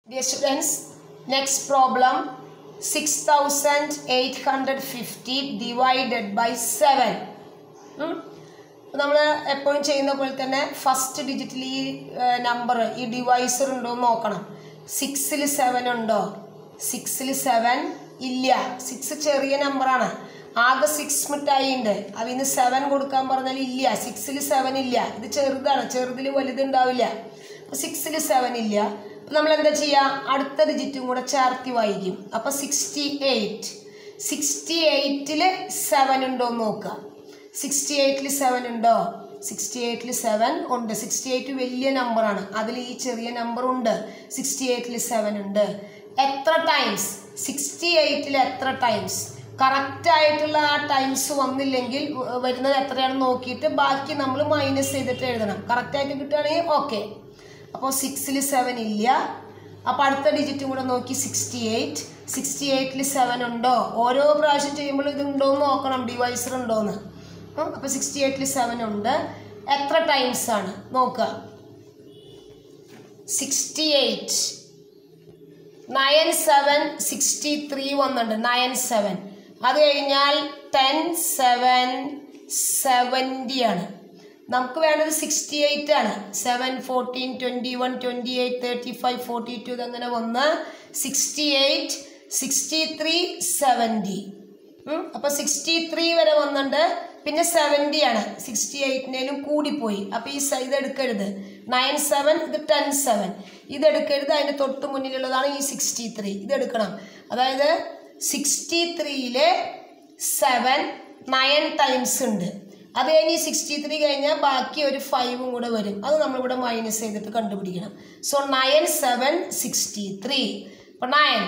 Dear students, next problem 6850 divided by 7. നമ്മൾ എപ്പോഴും ചെയ്യുന്ന പോലെ തന്നെ ഫസ്റ്റ് ഡിജിറ്റിൽ ഈ നമ്പർ ഈ ഡിവൈസർ ഉണ്ടോ എന്ന് നോക്കണം സിക്സിൽ സെവൻ ഉണ്ടോ സിക്സിൽ സെവൻ ഇല്ല സിക്സ് ചെറിയ നമ്പറാണ് ആകെ സിക്സ് മിഠായി ഉണ്ട് അതിന് സെവൻ കൊടുക്കാൻ പറഞ്ഞാൽ ഇല്ല സിക്സിൽ സെവൻ ഇല്ല ഇത് ചെറുതാണ് ചെറുതിൽ വലുതുണ്ടാവില്ല അപ്പോൾ സിക്സിൽ സെവൻ ഇല്ല അപ്പോൾ നമ്മൾ എന്താ ചെയ്യുക അടുത്ത ഡിജിറ്റും കൂടെ ചേർത്തി വായിക്കും അപ്പോൾ സിക്സ്റ്റി എയ്റ്റ് സിക്സ്റ്റി എയ്റ്റിൽ സെവൻ ഉണ്ടോ എന്ന് നോക്കുക സിക്സ്റ്റി എയ്റ്റിൽ സെവൻ ഉണ്ടോ സിക്സ്റ്റി എയ്റ്റിൽ സെവൻ ഉണ്ട് സിക്സ്റ്റി എയ്റ്റ് വലിയ നമ്പറാണ് അതിൽ ഈ ചെറിയ നമ്പർ ഉണ്ട് സിക്സ്റ്റി എയ്റ്റിൽ സെവൻ ഉണ്ട് എത്ര ടൈംസ് സിക്സ്റ്റി എയ്റ്റിൽ എത്ര ടൈംസ് കറക്റ്റ് ആയിട്ടുള്ള ആ ടൈംസ് വന്നില്ലെങ്കിൽ വ- വരുന്നത് എത്രയാണെന്ന് നോക്കിയിട്ട് ബാക്കി നമ്മൾ മൈനസ് ചെയ്തിട്ട് എഴുതണം കറക്റ്റ് ആയിട്ട് കിട്ടുകയാണെങ്കിൽ ഓക്കെ അപ്പോൾ സിക്സിൽ സെവൻ ഇല്ല അപ്പോൾ അടുത്ത ഡിജിറ്റും കൂടെ നോക്കി സിക്സ്റ്റി എയ്റ്റ് സിക്സ്റ്റി എയ്റ്റിൽ സെവൻ ഉണ്ടോ ഓരോ പ്രാവശ്യം ചെയ്യുമ്പോൾ ഇത് ഉണ്ടോ എന്ന് നോക്കണം ഡിവൈസർ ഉണ്ടോയെന്ന് അപ്പോൾ സിക്സ്റ്റി എയ്റ്റിൽ സെവൻ ഉണ്ട് എത്ര ടൈംസ് ആണ് നോക്കുക sixty eight nine seven sixty three വന്നിട്ടുണ്ട് നയൻ സെവൻ അത് കഴിഞ്ഞാൽ ടെൻ സെവൻ സെവൻറ്റി ആണ് നമുക്ക് വേണ്ടത് സിക്സ്റ്റി എയ്റ്റ് ആണ് seven fourteen twenty one twenty eight thirty five forty two ഇതങ്ങനെ വന്ന് sixty eight sixty three seventy അപ്പോൾ സിക്സ്റ്റി ത്രീ വരെ വന്നിട്ടുണ്ട് പിന്നെ സെവൻറ്റി ആണ് സിക്സ്റ്റി എയ്റ്റിനേലും കൂടിപ്പോയി അപ്പോൾ ഈ സ- ഇത് എടുക്കരുത് നയൻ സെവൻ ഇത് ടെൻ സെവൻ ഇത് എടുക്കരുത് അതിൻ്റെ തൊട്ട് മുന്നിലുള്ളതാണ് ഈ സിക്സ്റ്റി ത്രീ ഇത് എടുക്കണം അതായത് സിക്സ്റ്റി ത്രീയിലെ സെവൻ നയൻ ടൈംസ് ഉണ്ട് അത് കഴിഞ്ഞ് സിക്സ്റ്റി ത്രീ കഴിഞ്ഞാൽ ബാക്കി ഒരു ഫൈവും കൂടെ വരും അത് നമ്മളിവിടെ മൈനസ് ചെയ്തിട്ട് കണ്ടുപിടിക്കണം so nine seven sixty three അപ്പോൾ നയൻ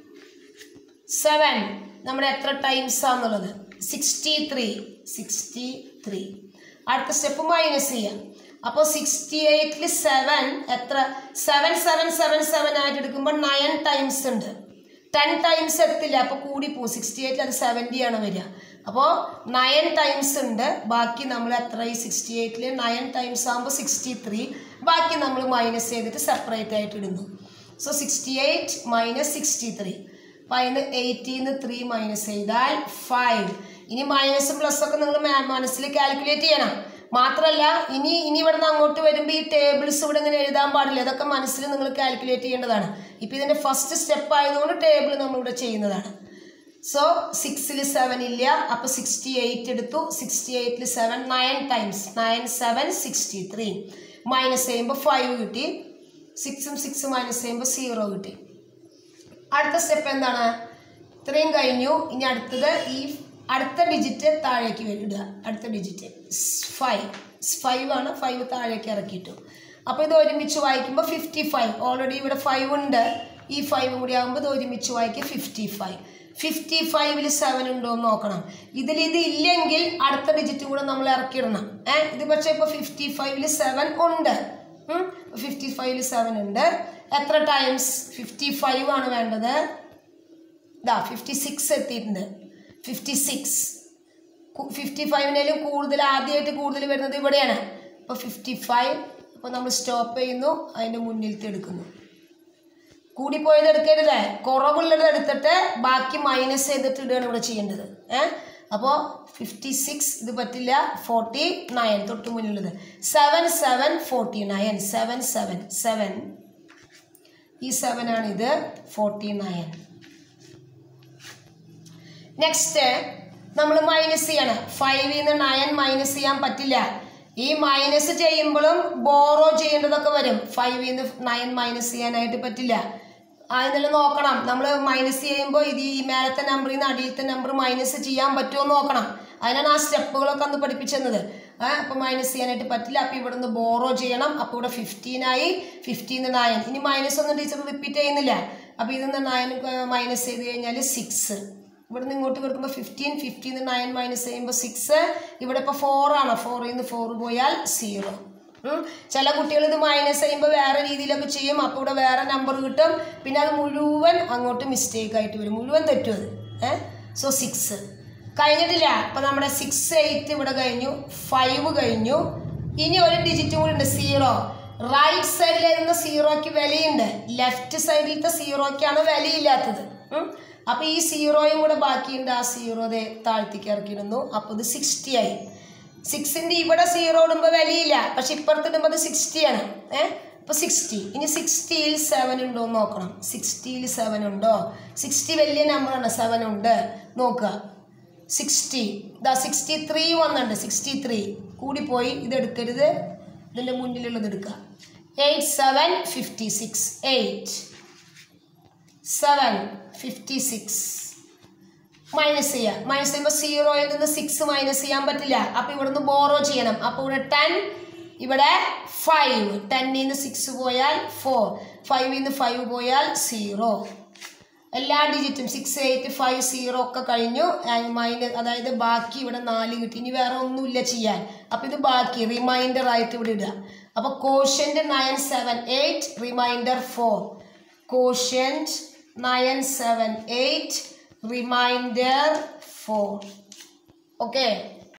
സെവൻ നമ്മുടെ എത്ര ടൈംസ് ആണെന്നുള്ളത് സിക്സ്റ്റി ത്രീ സിക്സ്റ്റി ത്രീ അടുത്ത സ്റ്റെപ്പ് മൈനസ് ചെയ്യാം അപ്പോൾ സിക്സ്റ്റി എയ്റ്റിൽ സെവൻ എത്ര സെവൻ സെവൻ സെവൻ സെവൻ ആയിട്ട് എടുക്കുമ്പോൾ നയൻ ടൈംസ് ഉണ്ട് ടെൻ ടൈംസ് എത്തില്ല അപ്പോൾ കൂടി പോകും സിക്സ്റ്റി എയ്റ്റിൽ അത് സെവൻറ്റി ആണ് വരിക അപ്പോൾ നയൻ ടൈംസ് ഉണ്ട് ബാക്കി നമ്മൾ എത്ര ഈ സിക്സ്റ്റി എയ്റ്റിൽ നയൻ ടൈംസ് ആകുമ്പോൾ സിക്സ്റ്റി ത്രീ ബാക്കി നമ്മൾ മൈനസ് ചെയ്തിട്ട് സെപ്പറേറ്റ് ആയിട്ട് ഇടുന്നു so sixty eight minus sixty three അപ്പം അതിന് എയ്റ്റീന്ന് ത്രീ മൈനസ് ചെയ്താൽ ഫൈവ് ഇനി മൈനസും പ്ലസ് ഒക്കെ നിങ്ങൾ മനസ്സിൽ കാൽക്കുലേറ്റ് ചെയ്യണം മാത്രമല്ല ഇനി ഇനി ഇവിടുന്ന് അങ്ങോട്ട് വരുമ്പോൾ ഈ ടേബിൾസ് ഇവിടെ ഇങ്ങനെ എഴുതാൻ പാടില്ല ഇതൊക്കെ മനസ്സിൽ നിങ്ങൾ കാൽക്കുലേറ്റ് ചെയ്യേണ്ടതാണ് ഇപ്പം ഇതിൻ്റെ ഫസ്റ്റ് സ്റ്റെപ്പ് ആയതുകൊണ്ട് ടേബിൾ നമ്മളിവിടെ ചെയ്യുന്നതാണ് സോ സിക്സിൽ സെവൻ ഇല്ല അപ്പോൾ സിക്സ്റ്റി എയ്റ്റ് എടുത്തു സിക്സ്റ്റി എയ്റ്റിൽ seven nine times nine seven sixty three minus ചെയ്യുമ്പോൾ ഫൈവ് കിട്ടി സിക്സും സിക്സ് മൈനസ് ചെയ്യുമ്പോൾ സീറോ കിട്ടി അടുത്ത സ്റ്റെപ്പ് എന്താണ് ഇത്രയും കഴിഞ്ഞു ഇനി അടുത്തത് ഈ അടുത്ത ഡിജിറ്റ് താഴേക്ക് ഇടുക അടുത്ത ഡിജിറ്റ് ഫൈവ് ഫൈവ് ആണ് ഫൈവ് താഴേക്ക് ഇറക്കിയിട്ടു അപ്പോൾ ഇത് ഒരുമിച്ച് വായിക്കുമ്പോൾ ഫിഫ്റ്റി ഫൈവ് ഓൾറെഡി ഇവിടെ ഫൈവ് ഉണ്ട് ഈ ഫൈവ് കൂടി ആകുമ്പോൾ ഇത് ഒരുമിച്ച് വായിക്കുക ഫിഫ്റ്റി ഫൈവ് ഫിഫ്റ്റി ഫൈവിൽ സെവൻ ഉണ്ടോ എന്ന് നോക്കണം ഇതിൽ ഇത് ഇല്ലെങ്കിൽ അടുത്ത ഡിജിറ്റ് കൂടെ നമ്മൾ ഇറക്കിയിടണം ഏഹ് ഇത് പക്ഷേ ഇപ്പോൾ ഫിഫ്റ്റി ഫൈവിൽ സെവൻ ഉണ്ട് ഫിഫ്റ്റി ഫൈവിൽ സെവൻ ഉണ്ട് എത്ര ടൈംസ് ഫിഫ്റ്റി ഫൈവ് ആണ് വേണ്ടത് ഇതാ ഫിഫ്റ്റി സിക്സ് എത്തിയിട്ടുണ്ട് ഫിഫ്റ്റി സിക്സ് ഫിഫ്റ്റി ഫൈവിനേലും കൂടുതൽ ആദ്യമായിട്ട് കൂടുതൽ വരുന്നത് ഇവിടെയാണ് അപ്പോൾ ഫിഫ്റ്റി ഫൈവ് അപ്പോൾ നമ്മൾ സ്റ്റോപ്പ് ചെയ്യുന്നു അതിൻ്റെ മുന്നിലത്തെ എടുക്കുന്നു കൂടിപ്പോയത് എടുക്കരുത് കുറവുള്ളത് എടുത്തിട്ട് ബാക്കി മൈനസ് ചെയ്തിട്ട് ഇടുകയാണ് ഇവിടെ ചെയ്യേണ്ടത് ഏഹ് അപ്പോൾ ഫിഫ്റ്റി സിക്സ് ഇത് പറ്റില്ല ഫോർട്ടി നയൻ തൊട്ട് മുന്നിലുള്ളത് seven seven forty nine seven seven seven ഈ സെവൻ ആണ് ഇത് ഫോർട്ടി നയൻ നെക്സ്റ്റ് നമ്മൾ മൈനസ് ചെയ്യണം ഫൈവിൽ നിന്ന് നയൻ മൈനസ് ചെയ്യാൻ പറ്റില്ല ഈ മൈനസ് ചെയ്യുമ്പോഴും ബോറോ ചെയ്യേണ്ടതൊക്കെ വരും ഫൈവിൽ നിന്ന് നയൻ മൈനസ് ചെയ്യാനായിട്ട് പറ്റില്ല അതിനെല്ലാം നോക്കണം നമ്മൾ മൈനസ് ചെയ്യുമ്പോൾ ഇത് ഈ മേലത്തെ നമ്പറിൽ നിന്ന് അടിയിലത്തെ നമ്പർ മൈനസ് ചെയ്യാൻ പറ്റുമോ എന്ന് നോക്കണം അതിനാണ് ആ സ്റ്റെപ്പുകളൊക്കെ അന്ന് പഠിപ്പിച്ചത് അപ്പോൾ മൈനസ് ചെയ്യാനായിട്ട് പറ്റില്ല അപ്പോൾ ഇവിടെ നിന്ന് ബോറോ ചെയ്യണം അപ്പോൾ ഇവിടെ ഫിഫ്റ്റീനായി ഫിഫ്റ്റീന്ന് നയൻ ഇനി മൈനസ് ഒന്നും ടീച്ചർ റിപ്പീറ്റ് ചെയ്യുന്നില്ല അപ്പോൾ ഇതിൽ നിന്ന് നയൻ മൈനസ് ചെയ്ത് കഴിഞ്ഞാൽ സിക്സ് ഇവിടുന്ന് ഇങ്ങോട്ട് കൊടുക്കുമ്പോൾ ഫിഫ്റ്റീൻ ഫിഫ്റ്റീന്ന് നയൻ മൈനസ് ചെയ്യുമ്പോൾ സിക്സ് ഇവിടെ ഇപ്പോൾ ഫോർ ആണ് ഫോറിൽ നിന്ന് ഫോർ പോയാൽ സീറോ ചില കുട്ടികൾ ഇത് മൈനസ് ചെയ്യുമ്പോൾ വേറെ രീതിയിലൊക്കെ ചെയ്യും അപ്പോൾ ഇവിടെ വേറെ നമ്പർ കിട്ടും പിന്നെ അത് മുഴുവൻ അങ്ങോട്ട് മിസ്റ്റേക്ക് ആയിട്ട് വരും മുഴുവൻ തെറ്റും അത് ഏഹ് സോ സിക്സ് കഴിഞ്ഞിട്ടില്ല അപ്പോൾ നമ്മുടെ സിക്സ് എയ്റ്റ് ഇവിടെ കഴിഞ്ഞു ഫൈവ് കഴിഞ്ഞു ഇനി ഒരു ഡിജിറ്റും കൂടി ഉണ്ട് സീറോ റൈറ്റ് സൈഡിൽ എഴുതുന്ന സീറോയ്ക്ക് വിലയുണ്ട് ലെഫ്റ്റ് സൈഡിലത്തെ സീറോയ്ക്കാണ് വിലയില്ലാത്തത് ഉം. അപ്പൊ ഈ സീറോയും കൂടെ ബാക്കിയുണ്ട് ആ സീറോ ദേ താഴ്ത്തിക്ക് ഇറക്കിയിടുന്നു അപ്പൊ ഇത് സിക്സ്റ്റി ആയി സിക്സിന്റെ ഇവിടെ സീറോ ഇടുമ്പോൾ വിലയില്ല പക്ഷെ ഇപ്പുറത്ത് ഇടുമ്പോൾ അത് സിക്സ്റ്റി ആണ് ഏഹ് അപ്പൊ സിക്സ്റ്റി ഇനി സിക്സ്റ്റിയിൽ സെവൻ ഉണ്ടോ എന്ന് നോക്കണം സിക്സ്റ്റിയിൽ സെവൻ ഉണ്ടോ സിക്സ്റ്റി വലിയ നമ്പറാണ് സെവൻ ഉണ്ട് നോക്കുക സിക്സ്റ്റി ഇതാ സിക്സ്റ്റി ത്രീ വന്നിട്ടുണ്ട് സിക്സ്റ്റി ത്രീ കൂടിപ്പോയി ഇത് എടുക്കരുത് ഇതിൻ്റെ മുന്നിലുള്ളത് എടുക്കുക eight seven fifty six eight seven fifty six minus ചെയ്യാം മൈനസ് ചെയ്യുമ്പോൾ സീറോയിൽ നിന്ന് സിക്സ് മൈനസ് ചെയ്യാൻ പറ്റില്ല അപ്പോൾ ഇവിടുന്ന് ബോറോ ചെയ്യണം അപ്പോൾ ഇവിടെ ടെൻ ഇവിടെ ഫൈവ് ടെന്നിൽ നിന്ന് സിക്സ് പോയാൽ ഫോർ ഫൈവിൽ നിന്ന് ഫൈവ് പോയാൽ സീറോ എല്ലാ ഡിജിറ്റും സിക്സ് എയ്റ്റ് ഫൈവ് സീറോ ഒക്കെ കഴിഞ്ഞു മൈനസ് അതായത് ബാക്കി ഇവിടെ നാല് കിട്ടി ഇനി വേറെ ഒന്നുമില്ല ചെയ്യാൻ അപ്പം ഇത് ബാക്കി റിമൈൻഡർ ആയിട്ട് ഇവിടെ ഇടുക അപ്പോൾ quotient nine seven eight remainder four quotient nine seven eight remainder four okay